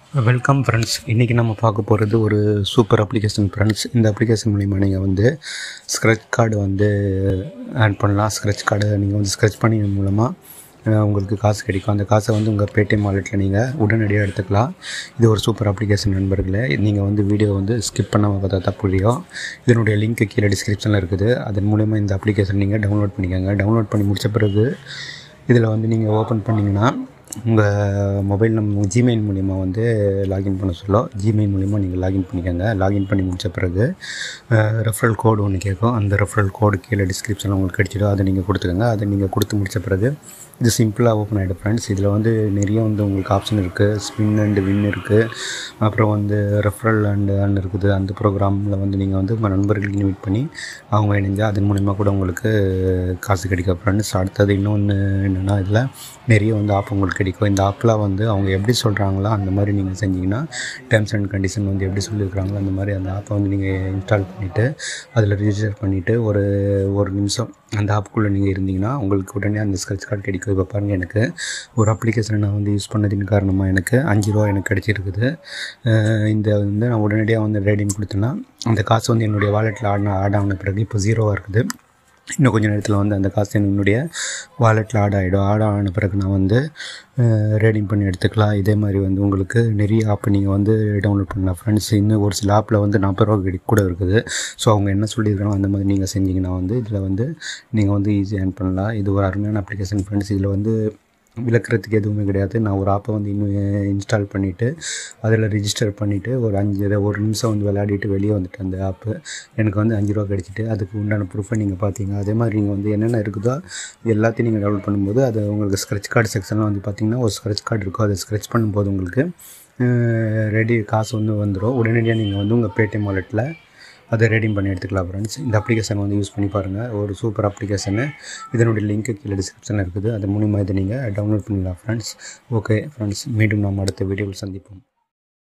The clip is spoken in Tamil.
வெல்கம் ஃப்ரெண்ட்ஸ் இன்றைக்கி நம்ம பார்க்க போகிறது ஒரு சூப்பர் அப்ளிகேஷன் ஃப்ரெண்ட்ஸ் இந்த அப்ளிகேஷன் மூலிமா நீங்கள் வந்து ஸ்க்ரட்ச் கார்டு வந்து ஆட் பண்ணலாம் ஸ்க்ரட்ச் கார்டு நீங்கள் வந்து ஸ்க்ரட்ச் பண்ணி மூலமாக அஹ், உங்களுக்கு காசு கிடைக்கும் அந்த காசை வந்து உங்கள் பேடிஎம் வாலெட்டில் நீங்கள் உடனடியாக எடுத்துக்கலாம் இது ஒரு சூப்பர் அப்ளிகேஷன் நண்பர்களே நீங்கள் வந்து வீடியோ வந்து ஸ்கிப் பண்ணாமல் பார்த்தா தான் புரியும் இதனுடைய லிங்க் கீழே டிஸ்கிரிப்ஷனில் இருக்குது அதன் மூலயமா இந்த அப்ளிகேஷன் நீங்கள் டவுன்லோட் பண்ணிக்கோங்க டவுன்லோட் பண்ணி முடிச்ச பிறகு இதில் வந்து நீங்கள் ஓப்பன் பண்ணிங்கன்னா உங்கள் மொபைல் நம்ம ஜிமெயில் மூலிமா வந்து லாகின் பண்ண சொல்லும் ஜிமெயில் மூலிமா நீங்கள் லாகின் பண்ணிக்கோங்க லாகின் பண்ணி முடித்த பிறகு ரெஃபரல் கோடு ஒன்று கேட்கும் அந்த ரெஃபரல் கோடு கீழே டிஸ்கிரிப்ஷனில் உங்களுக்கு கிடைச்சிடும் அதை நீங்கள் கொடுத்துக்கோங்க அதை நீங்கள் கொடுத்து முடித்த பிறகு இது சிம்பிளாக ஓப்பன் ஆகிடும் ஃப்ரெண்ட்ஸ் இதில் வந்து நிறைய வந்து உங்களுக்கு ஆப்ஷன் இருக்குது ஸ்பின் அண்டு வின் இருக்குது அப்புறம் வந்து ரெஃபரல் அண்டு அண்ட் இருக்குது அந்த ப்ரோக்ராமில் வந்து நீங்கள் வந்து உங்கள் நண்பர்களுக்கு இன்வைட் பண்ணி அவங்க இணைஞ்சால் அதன் மூலிமா கூட உங்களுக்கு காசு கிடைக்கும் ஃப்ரெண்ட்ஸ் அடுத்தது இன்னொன்று என்னென்னா இதில் நிறைய வந்து ஆப் உங்களுக்கு கிடைக்கும் இந்த ஆப்லாம் வந்து அவங்க எப்படி சொல்கிறாங்களோ அந்த மாதிரி நீங்கள் செஞ்சீங்கன்னா டேர்ம்ஸ் அண்ட் கண்டிஷன் வந்து எப்படி சொல்லியிருக்கிறாங்களோ அந்த மாதிரி அந்த ஆப்பை வந்து நீங்கள் இன்ஸ்டால் பண்ணிவிட்டு அதில் ரிஜிஸ்டர் பண்ணிவிட்டு ஒரு ஒரு நிமிஷம் அந்த ஆப்புக்குள்ளே நீங்கள் இருந்தீங்கன்னா உங்களுக்கு உடனே அந்த ஸ்க்ரட்ச் கார்டு கிடைக்கும் இப்போ பாருங்கள் எனக்கு ஒரு அப்ளிகேஷனை நான் வந்து யூஸ் பண்ணதின் காரணமாக எனக்கு அஞ்சு ரூபா எனக்கு கிடைச்சிருக்குது அஹ் இந்த வந்து நான் உடனடியாக வந்து ரேடிங் கொடுத்தேன்னா அந்த காசு வந்து என்னுடைய வாலெட்டில் ஆடின ஆட் ஆன பிறகு இப்போ ஜீரோவாக இருக்குது இன்னும் கொஞ்சம் நேரத்தில் வந்து அந்த காசு என்னுடைய வாலெட்டில் ஆட் ஆகிடும் ஆட் ஆன பிறகு நான் வந்து ரேடிங் பண்ணி எடுத்துக்கலாம் இதே மாதிரி வந்து உங்களுக்கு நிறைய ஆப் நீங்கள் வந்து டவுன்லோட் பண்ணலாம் ஃப்ரெண்ட்ஸ் இன்னும் ஒரு சில ஆப்பில் வந்து நாற்பது ரூபா கிடை- கூட இருக்குது ஸோ அவங்க என்ன சொல்லியிருக்காங்களோ அந்த மாதிரி நீங்கள் செஞ்சீங்கன்னா வந்து இதில் வந்து நீங்கள் வந்து ஈஸியாக ஏர்ன் பண்ணலாம் இது ஒரு அருமையான அப்ளிகேஷன் ஃப்ரெண்ட்ஸ் இதில் வந்து விளக்குறதுக்கு எதுவுமே கிடையாது நான் ஒரு ஆப்பை வந்து இன்னும் இன்ஸ்டால் பண்ணிவிட்டு அதில் ரிஜிஸ்டர் பண்ணிவிட்டு ஒரு அஞ்சு ஒரு நிமிஷம் வந்து விளையாடிட்டு வெளியே வந்துட்டு அந்த ஆப்பு எனக்கு வந்து அஞ்சு ரூபா கிடச்சிட்டு அதுக்கு உண்டான ப்ரூஃபை நீங்கள் பார்த்தீங்க அதே மாதிரி நீங்கள் வந்து என்னென்ன இருக்குதோ எல்லாத்தையும் நீங்கள் டவுன்லோட் பண்ணும்போது அது உங்களுக்கு ஸ்க்ரட்ச் கார்டு செக்ஷனில் வந்து பார்த்தீங்கன்னா ஒரு ஸ்க்ரட்ச் கார்டு இருக்கும் அதை ஸ்க்ரட்ச் பண்ணும்போது உங்களுக்கு ரெடி காசு வந்து வந்துடும் உடனடியாக நீங்கள் வந்து உங்கள் பேடிஎம் வாலெட்டில் அதை ரெடிம் பண்ணி எடுத்துக்கலாம் ஃப்ரெண்ட்ஸ் இந்த அப்ளிகேஷன் வந்து யூஸ் பண்ணி பாருங்கள் ஒரு சூப்பர் அப்ளிகேஷனு இதனுடைய லிங்க் கீழே டிஸ்கிரிப்ஷனில் இருக்குது அது மூலிமா இதை நீங்கள் டவுன்லோட் பண்ணலாம் ஃப்ரெண்ட்ஸ் ஓகே ஃப்ரெண்ட்ஸ் மீண்டும் நாம் அடுத்த வீடியோவில் சந்திப்போம்